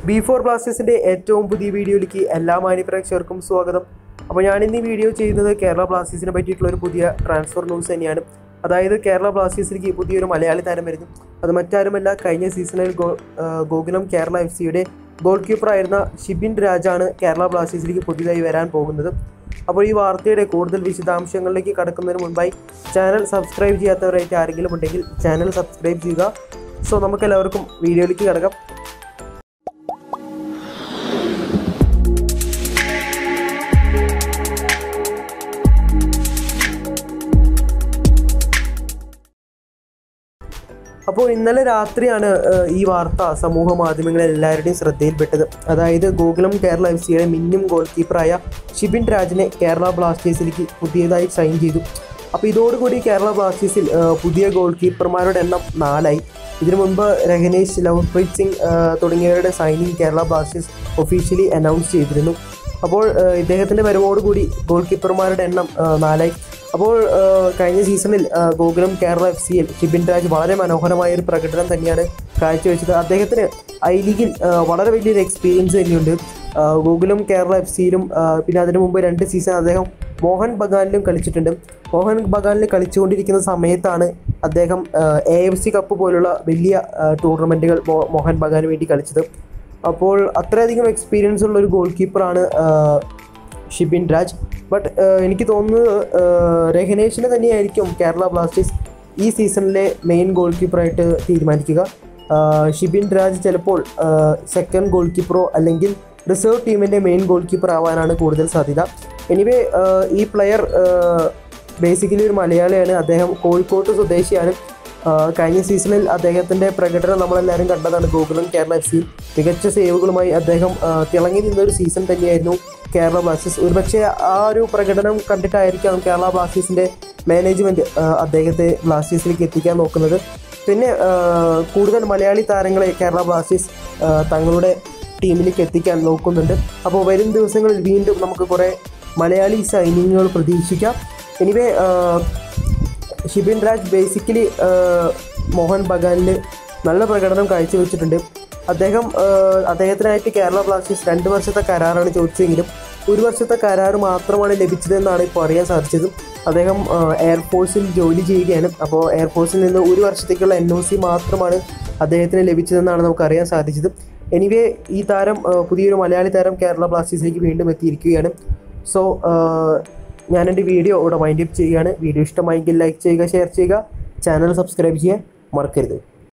B four ബ്ലാസ്റ്റേഴ്സിൻ്റെ ഏറ്റവും പുതിയ വീഡിയോയിലേക്ക് എല്ലാ മാന്യപ്രേക്ഷകർക്കും സ്വാഗതം അപ്പോൾ ഞാൻ ഇന്ന് ഈ വീഡിയോ ചെയ്യുന്നത് കേരള ബ്ലാസ്റ്റേഴ്സിനെ പറ്റിയിട്ടുള്ള ഒരു പുതിയ ട്രാൻസ്ഫർ ന്യൂസ് തന്നെയാണ് അതായത് കേരള ബ്ലാസ്റ്റേഴ്സിലേക്ക് പുതിയൊരു മലയാളി താരം വരുന്നു അത് മറ്റാരുമല്ല കഴിഞ്ഞ സീസണിൽ ഗോ ആ, ഗോകുലം കേരള എഫ് സിയുടെ ഗോൾ കീപ്പറായിരുന്ന ഷിബിൻ രാജാണ് കേരള ബ്ലാസ്റ്റേഴ്സിലേക്ക് പുതിയതായി വരാൻ പോകുന്നത് അപ്പോൾ ഈ വാർത്തയുടെ കൂടുതൽ വിശദാംശങ്ങളിലേക്ക് കടക്കുന്നതിന് മുൻപായി ചാനൽ സബ്സ്ക്രൈബ് ചെയ്യാത്തവരായിട്ട് ആരെങ്കിലും ഉണ്ടെങ്കിൽ ചാനൽ സബ്സ്ക്രൈബ് ചെയ്യുക സോ നമുക്കെല്ലാവർക്കും വീഡിയോയിലേക്ക് കിടക്കാം അപ്പോൾ ഇന്നലെ രാത്രിയാണ് ഏഹ്, ഈ വാർത്ത സമൂഹ മാധ്യമങ്ങളിൽ എല്ലാവരുടെയും ശ്രദ്ധയിൽപ്പെട്ടത് അതായത് ഗോകുലം കേരള എഫ് സിയുടെ മിന്നും ഗോൾ കീപ്പറായ ഷിബിൻ രാജിനെ കേരള ബ്ലാസ്റ്റേഴ്സിലേക്ക് പുതിയതായി സൈൻ ചെയ്തു അപ്പോൾ ഇതോടുകൂടി കേരള ബ്ലാസ്റ്റേഴ്സിൽ ഏഹ്, പുതിയ ഗോൾ കീപ്പർമാരുടെ എണ്ണം നാലായി ഇതിനു മുമ്പ് രഹനേഷ് ലവ്പ്രീത് സിംഗ് ഏഹ്, തുടങ്ങിയവരുടെ signing Kerala Blasters officially announce ചെയ്തിരുന്നു അപ്പോൾ ഏഹ്, ഇദ്ദേഹത്തിൻ്റെ വരവോടുകൂടി ഗോൾ കീപ്പർമാരുടെ എണ്ണം ഏഹ്, നാലായി അപ്പോൾ ഏഹ്, കഴിഞ്ഞ സീസണിൽ ഏഹ്, ഗോകുലം കേരള എഫ് സിയിൽ ഷിബിൻ രാജ് വളരെ മനോഹരമായ ഒരു പ്രകടനം തന്നെയാണ് കാഴ്ചവെച്ചത് അദ്ദേഹത്തിന് ഐ ലീഗിൽ ഏഹ്, വളരെ വലിയൊരു എക്സ്പീരിയൻസ് തന്നെയുണ്ട് ഏഹ്, ഗോകുലം കേരള എഫ് സിയിലും ഏഹ്, പിന്നെ അതിനു മുമ്പ് രണ്ട് സീസൺ അദ്ദേഹം മോഹൻ ബഗാനിലും കളിച്ചിട്ടുണ്ട് മോഹൻ ബഗാനിൽ കളിച്ചുകൊണ്ടിരിക്കുന്ന സമയത്താണ് അദ്ദേഹം എ എഫ് സി കപ്പ് പോലുള്ള വലിയ ഏഹ്, ടൂർണമെൻറ്റുകൾ മോ- മോഹൻ ബഗാന് വേണ്ടി കളിച്ചത് അപ്പോൾ അത്രയധികം എക്സ്പീരിയൻസ് ഉള്ള ഒരു ഗോൾ കീപ്പറാണ് ഷിബിൻ രാജ് ബട്ട് എനിക്ക് തോന്നുന്നത് ഏഹ്, രഹനേഷിനെ തന്നെയായിരിക്കും കേരള ബ്ലാസ്റ്റേഴ്സ് ഈ സീസണിലെ മെയിൻ ഗോൾ കീപ്പറായിട്ട് തീരുമാനിക്കുക ഏഹ്, ഷിബിൻ രാജ് ചിലപ്പോൾ സെക്കൻഡ് ഗോൾ കീപ്പറോ അല്ലെങ്കിൽ റിസർവ് ടീമിൻ്റെ മെയിൻ ഗോൾ കീപ്പർ ആവാനാണ് കൂടുതൽ സാധ്യത എനിവേ ഈ പ്ലെയർ ബേസിക്കലി ഒരു മലയാളിയാണ് അദ്ദേഹം കോഴിക്കോട്ട് സ്വദേശിയാണ് ആഹ് കഴിഞ്ഞ സീസണിൽ അദ്ദേഹത്തിൻ്റെ പ്രകടനം നമ്മളെല്ലാവരും കണ്ടതാണ് ഗോകുലം കേരള എഫ് സി മികച്ച സേവുകളുമായി അദ്ദേഹം ആഹ് തിളങ്ങി നിന്നൊരു സീസൺ തന്നെയായിരുന്നു കേരള ബ്ലാസ്റ്റേഴ്സ് ഒരുപക്ഷെ ആ ഒരു പ്രകടനം കണ്ടിട്ടായിരിക്കാം കേരള ബ്ലാസ്റ്റേഴ്സിൻ്റെ മാനേജ്മെൻറ്റ് അദ്ദേഹത്തെ ബ്ലാസ്റ്റേഴ്സിലേക്ക് എത്തിക്കാൻ നോക്കുന്നത് പിന്നെ ആഹ് കൂടുതൽ മലയാളി താരങ്ങളെ കേരള ബ്ലാസ്റ്റേഴ്സ് ആഹ് തങ്ങളുടെ ടീമിലേക്ക് എത്തിക്കാൻ നോക്കുന്നുണ്ട് അപ്പോൾ വരും ദിവസങ്ങളിൽ വീണ്ടും നമുക്ക് കുറേ മലയാളി സൈനിങ്ങുകൾ പ്രതീക്ഷിക്കാം എനിവേ ഷിബിൻ രാജ് ബേസിക്കലി മോഹൻ ബഗാനിൽ നല്ല പ്രകടനം കാഴ്ചവെച്ചിട്ടുണ്ട് അദ്ദേഹം ആഹ് അദ്ദേഹത്തിനായിട്ട് കേരള ബ്ലാസ്റ്റേഴ്സ് രണ്ട് വർഷത്തെ കരാറാണ് ചോദിച്ചതെങ്കിലും ഒരു വർഷത്തെ കരാർ മാത്രമാണ് ലഭിച്ചതെന്നാണ് ഇപ്പോൾ അറിയാൻ സാധിച്ചത് അദ്ദേഹം ആഹ് എയർഫോഴ്സിൽ ജോലി ചെയ്യുകയാണ് അപ്പോൾ എയർഫോഴ്സിൽ നിന്ന് ഒരു വർഷത്തേക്കുള്ള എൻ ഒ സി മാത്രമാണ് അദ്ദേഹത്തിന് ലഭിച്ചതെന്നാണ് നമുക്ക് അറിയാൻ സാധിച്ചത് എനിവേ ഈ താരം ആഹ് പുതിയൊരു മലയാളി താരം കേരള ബ്ലാസ്റ്റേഴ്സിലേക്ക് വീണ്ടും എത്തിയിരിക്കുകയാണ് സോ ഞാൻ എൻ്റെ വീഡിയോ ഇവിടെ വൈൻഡ് അപ്പ് ചെയ്യുകയാണ് വീഡിയോ ഇഷ്ടമായെങ്കിൽ ലൈക്ക് ചെയ്യുക ഷെയർ ചെയ്യുക ചാനൽ സബ്സ്ക്രൈബ് ചെയ്യാൻ മറക്കരുത്